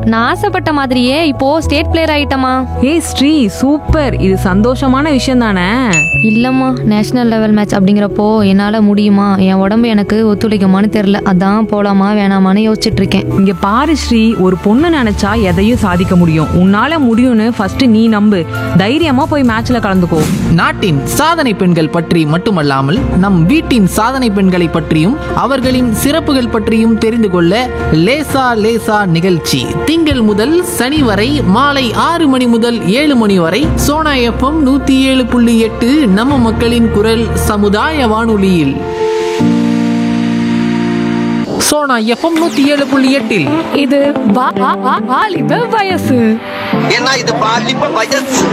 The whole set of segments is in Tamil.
நான் ஆசைப்பட்ட மாதிரியே இப்போ ஸ்டேட் பிளேயர் ஆயிட்டமா ஏய் ஸ்ரீ சூப்பர் இது சந்தோஷமான விஷயம் தானே இல்லம்மா நேஷனல் லெவல் மேட்ச் அப்படிங்கிறப்போ என்னால முடியுமா என் உடம்பு எனக்கு ஒத்துழைக்குமான்னு தெரியல அதான் போலாமா வேணாமான்னு யோசிச்சுட்டு இருக்கேன் இங்க பாரு ஸ்ரீ ஒரு பொண்ணு நினைச்சா எதையும் சாதிக்க முடியும் உன்னால முடியும்னு ஃபர்ஸ்ட் நீ நம்பு தைரியமா போய் மேட்ச்ல கலந்துக்கோ நாட்டின் சாதனை பெண்கள் பற்றி மட்டுமல்லாமல் நம் வீட்டின் சாதனை பெண்களை பற்றியும் அவர்களின் சிறப்புகள் பற்றியும் தெரிந்து கொள்ள லேசா லேசா நிகழ்ச்சி திங்கள் முதல் சனி வரை மாலை ஆறு மணி முதல் ஏழு மணி வரை சோனா எஃப்எம் நூத்தி ஏழு புள்ளி எட்டு நம்ம மக்களின் குரல் சமுதாய வானொலியில் சோனா எஃப்எம் நூத்தி ஏழு புள்ளி எட்டில் இது வாலிப வயசு ஏன்னா இது பாலிப்ப வயசு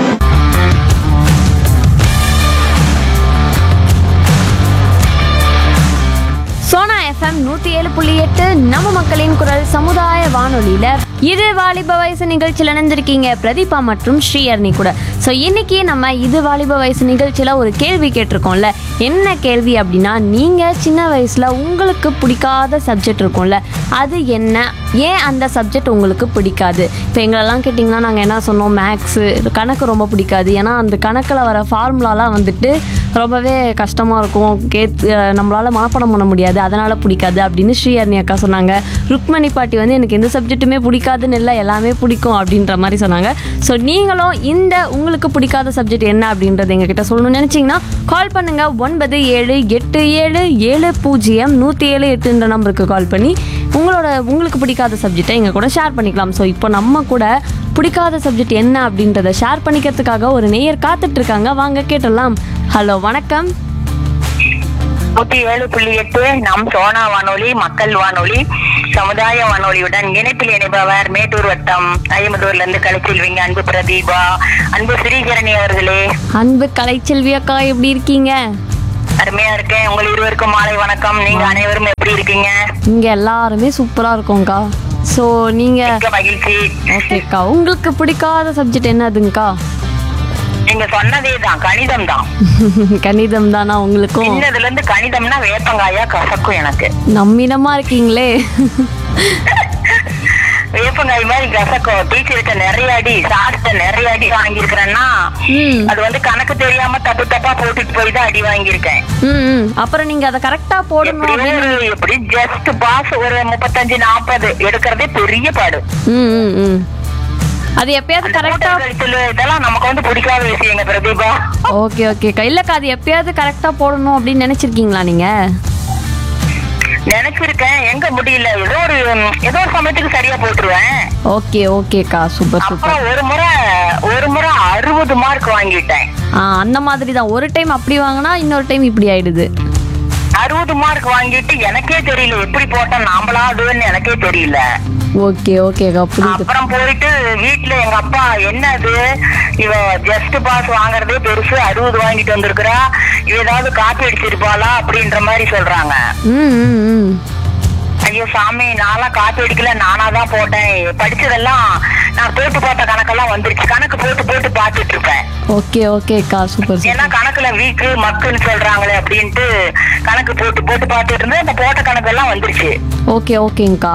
சோனா எஃப்எம் நூத்தி ஏழு புள்ளி எட்டு நம்ம மக்களின் குரல் சமுதாய வானொலியில இது வாலிப வயசு நிகழ்ச்சியில் இணைந்திருக்கீங்க பிரதீபா மற்றும் ஸ்ரீயர்னி கூட ஸோ இன்னைக்கு நம்ம இது வாலிப வயசு நிகழ்ச்சியில் ஒரு கேள்வி கேட்டிருக்கோம்ல என்ன கேள்வி அப்படின்னா நீங்கள் சின்ன வயசில் உங்களுக்கு பிடிக்காத சப்ஜெக்ட் இருக்கும்ல அது என்ன ஏன் அந்த சப்ஜெக்ட் உங்களுக்கு பிடிக்காது இப்போ எங்களெல்லாம் கேட்டிங்கன்னா நாங்கள் என்ன சொன்னோம் மேக்ஸு கணக்கு ரொம்ப பிடிக்காது ஏன்னா அந்த கணக்கில் வர ஃபார்முலாலாம் வந்துட்டு ரொம்பவே கஷ்டமாக இருக்கும் கே நம்மளால் மனப்பாடம் பண்ண முடியாது அதனால் பிடிக்காது அப்படின்னு ஸ்ரீஹரணி அக்கா சொன்னாங்க ருக்மணி பாட்டி வந்து எனக்கு எந்த சப்ஜெக்ட்டுமே பிடிக்காதுன்னு இல்லை எல்லாமே பிடிக்கும் அப்படின்ற மாதிரி சொன்னாங்க ஸோ நீங்களும் இந்த உங்களுக்கு பிடிக்காத சப்ஜெக்ட் என்ன அப்படின்றத எங்ககிட்ட சொல்லணும்னு நினச்சிங்கன்னா கால் பண்ணுங்கள் ஒன்பது ஏழு எட்டு ஏழு ஏழு பூஜ்ஜியம் நூற்றி ஏழு எட்டுன்ற நம்பருக்கு கால் பண்ணி உங்களோட உங்களுக்கு பிடிக்காத சப்ஜெக்டை எங்கள் கூட ஷேர் பண்ணிக்கலாம் ஸோ இப்போ நம்ம கூட பிடிக்காத சப்ஜெக்ட் என்ன அப்படின்றத ஷேர் பண்ணிக்கிறதுக்காக ஒரு நேயர் காத்துட்டு இருக்காங்க வாங்க கேட்டலாம் ஹலோ வணக்கம் நூத்தி ஏழு புள்ளி எட்டு நம் சோனா வானொலி மக்கள் வானொலி சமுதாய வானொலியுடன் இணைப்பில் இணைப்பவர் மேட்டூர் வட்டம் ஐம்பதூர்ல இருந்து கலைச்செல்விங்க அன்பு பிரதீபா அன்பு ஸ்ரீகரணி அவர்களே அன்பு கலைச்செல்வி அக்கா எப்படி இருக்கீங்க அருமையா இருக்கேன் உங்கள் இருவருக்கும் மாலை வணக்கம் நீங்க அனைவரும் எப்படி இருக்கீங்க இங்க எல்லாருமே சூப்பரா இருக்கோங்க்கா ஸோ நீங்க மிக்க மகிழ்ச்சி ஓகேக்கா உங்களுக்கு பிடிக்காத சப்ஜெக்ட் என்னதுங்கக்கா நீங்க சொன்னதே தான் கணிதம் தான் கணிதம் தானா உங்களுக்கும் சின்னதுல இருந்து கணிதம்னா வேப்பங்காயா கசக்கும் எனக்கு நம்மிடமா இருக்கீங்களே வேப்பங்காய் மாதிரி கசக்கும் டீச்சர்கிட்ட நிறைய அடி சார்கிட்ட நிறைய அடி வாங்கியிருக்கிறேன்னா ம். அது வந்து கணக்கு தெரியாம தப்பு தப்பா போட்டுட்டு போய் தான் அடி வாங்கியிருக்கேன் ம் ம். அப்புறம் நீங்க அதை கரெக்டா போடணும் எப்படி அப்படின்னு ஒரு எப்படி ஜஸ்ட் பாஸ் ஒரு முப்பத்தஞ்சு நாற்பது எடுக்கிறதே பெரிய பாடு ம் ம் ம் அது எப்பயாவது அந்த கரெக்டா கூட்டல் கழித்தல் இதெல்லாம் நமக்கு வந்து பிடிக்காத விஷயங்க பிரதீபா ஓகே ஓகேக்கா இல்லக்கா அது எப்பயாவது கரெக்டா போடணும் அப்படின்னு நினைச்சிருக்கீங்களா நீங்க நினைச்சிருக்கேன் எங்க முடியல ஏதோ ஒரு ம், ஏதோ ஒரு சமயத்துக்கு சரியா போட்டுருவேன் ஓகே ஓகேக்கா சூப்பர் சூப்பர் அப்புறம் ஒரு முறை ஒரு முறை அறுபது மார்க் வாங்கிட்டேன் ஆ அந்த மாதிரி தான் ஒரு டைம் அப்படி வாங்கினா இன்னொரு டைம் இப்படி ஆயிடுது அறுபது மார்க் வாங்கிட்டு எனக்கே தெரியல எப்படி போட்டேன் நாமளா அதுன்னு எனக்கே தெரியல ஓகே ஓகேக்கா புரியுது அப்புறம் போயிட்டு வீட்டுல எங்க அப்பா என்னது இவ ஜஸ்ட் பாஸ் வாங்குறதே பெருசு அறுபது வாங்கிட்டு வந்திருக்கிறா இவ ஏதாவது காப்பி அடிச்சிருப்பாளா அப்படின்ற மாதிரி சொல்றாங்க ம் ம் ம் ஐயோ சாமி நான்லாம் காப்பி அடிக்கல நானா தான் போட்டேன் படிச்சதெல்லாம் நான் போட்டு பார்த்த கணக்கெல்லாம் வந்துருச்சு கணக்கு போட்டு போட்டு பார்த்துட்டு இருப்பேன் ஓகே ஓகேக்கா சூப்பர் ஏன்னா சூப்பர் கணக்குல வீக்கு மக்குன்னு சொல்றாங்களே அப்படின்ட்டு கணக்கு போட்டு போட்டு பார்த்துட்டு இருந்தேன் இந்த போட்ட கணக்கெல்லாம் வந்துருச்சு ஓகே ஓகேங்கக்கா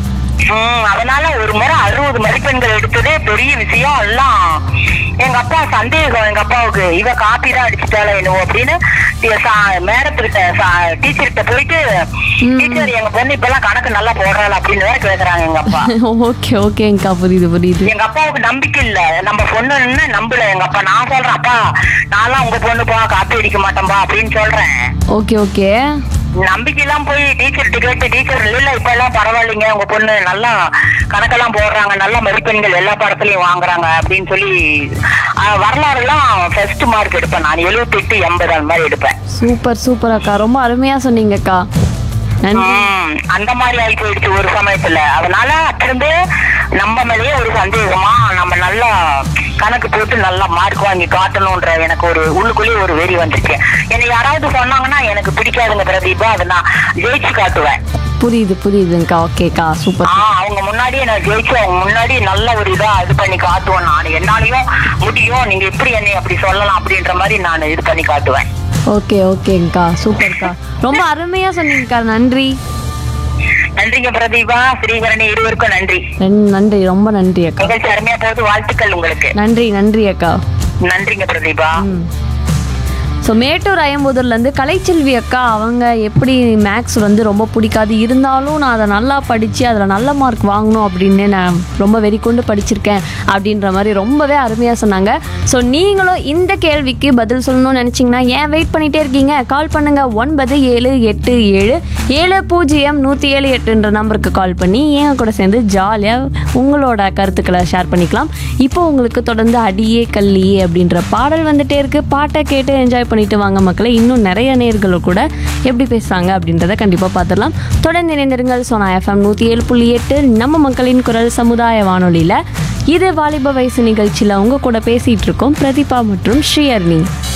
ஹம், அதனால ஒரு முறை அறுபது மதிப்பெண்கள் எடுத்ததே பெரிய விஷயம் எல்லாம் எங்க அப்பா சந்தேகம் எங்க அப்பாவுக்கு இவ காப்பி தான் அடிச்சுட்டால என்னவோ அப்படின்னு மேடத்துக்கிட்ட டீச்சர்கிட்ட போயிட்டு டீச்சர் எங்க பொண்ணு இப்பெல்லாம் கணக்கு நல்லா போடுறாள் அப்படின்னு வேற கேக்குறாங்க எங்க அப்பா ஓகே ஓகேங்கக்கா புரியுது புரியுது எங்க அப்பாவுக்கு நம்பிக்கை இல்ல நம்ம பொண்ணுன்னு நம்பல எங்க அப்பா நான் சொல்றேன் அப்பா நான்லாம் உங்க பொண்ணுப்பா காப்பி அடிக்க மாட்டேன்பா அப்படின்னு சொல்றேன் ஓகே ஓகே நம்பிக்கை எல்லாம் போய் டீச்சர் கேட்டு டீச்சர் இல்ல இப்ப எல்லாம் பரவாயில்லைங்க உங்க பொண்ணு நல்லா கணக்கெல்லாம் போடுறாங்க நல்ல மதிப்பெண்கள் எல்லா பாடத்துலயும் வாங்குறாங்க அப்படின்னு சொல்லி ஆஹ், வரலாறு எல்லாம் ஃபர்ஸ்ட் மார்க் எடுப்பேன் நான் எழுபத்தி எட்டு எண்பது அந்த மாதிரி எடுப்பேன் சூப்பர் சூப்பர் அக்கா ரொம்ப அருமையா சொன்னீங்கக்கா நன்றி உம், அந்த மாதிரி ஆகி போயிடுச்சு ஒரு சமயத்துல அதனால அப்பிருந்து நம்ம மேலேயே ஒரு சந்தேகமா நம்ம நல்லா கணக்கு போட்டு நல்லா மார்க் வாங்கி காட்டணும்ன்ற எனக்கு ஒரு உள்ளுக்குள்ளேயே ஒரு வெறி வந்துருச்சு என்னை யாராவது சொன்னாங்கன்னா எனக்கு பிடிக்காதுங்க பிரதீபா அதை நான் ஜெயிச்சு காட்டுவேன் புரியுது புரியுதுங்கக்கா ஓகேக்கா சூப்பர் ஆஹ் அவங்க முன்னாடியே நான் ஜெயிச்சு அவங்க முன்னாடி நல்ல ஒரு இதா இது பண்ணி காட்டுவேன் நான் என்னாலையும் முடியும் நீங்க எப்படி என்னை அப்படி சொல்லலாம் அப்படின்ற மாதிரி நான் இது பண்ணி காட்டுவேன் ஓகே ஓகேங்கக்கா சூப்பர்க்கா ரொம்ப அருமையா சொன்னீங்கக்கா நன்றி நன்றிங்க பிரதீபா ஸ்ரீகரணி இருவருக்கும் நன்றி ரெண்- நன்றி ரொம்ப நன்றி அக்கா நிகழ்ச்சி அருமையா போகுது வாழ்த்துக்கள் உங்களுக்கு நன்றி நன்றி அக்கா நன்றிங்க பிரதீபா ஸோ மேட்டூர் அயம்புதூர்லேருந்து கலைச்செல்வி அக்கா அவங்க எப்படி மேக்ஸ் வந்து ரொம்ப பிடிக்காது இருந்தாலும் நான் அதை நல்லா படித்து அதில் நல்ல மார்க் வாங்கணும் அப்படின்னு நான் ரொம்ப வெறிக்கொண்டு படிச்சிருக்கேன் அப்படின்ற மாதிரி ரொம்பவே அருமையாக சொன்னாங்க ஸோ நீங்களும் இந்த கேள்விக்கு பதில் சொல்லணும்னு நினச்சிங்கன்னா ஏன் வெயிட் பண்ணிகிட்டே இருக்கீங்க கால் பண்ணுங்கள் ஒன்பது ஏழு எட்டு ஏழு ஏழு பூஜ்ஜியம் நூற்றி ஏழு எட்டுன்ற நம்பருக்கு கால் பண்ணி என் கூட சேர்ந்து ஜாலியாக உங்களோட கருத்துக்களை ஷேர் பண்ணிக்கலாம் இப்போ உங்களுக்கு தொடர்ந்து அடியே கல்லியே அப்படின்ற பாடல் வந்துட்டே இருக்கு பாட்டை கேட்டு என்ஜாய் பண்ணிட்டு வாங்க மக்களை இன்னும் நிறைய நேர்கள் கூட எப்படி பேசுறாங்க அப்படின்றத கண்டிப்பாக பார்த்துடலாம் தொடர்ந்து இணைந்திருங்கள் சோனா எஃப்எம் நூற்றி ஏழு புள்ளி எட்டு நம்ம மக்களின் குரல் சமுதாய வானொலியில் இது வாலிப வயசு நிகழ்ச்சியில் உங்க கூட பேசிட்டு இருக்கோம் பிரதீபா மற்றும் ஸ்ரீயர்னி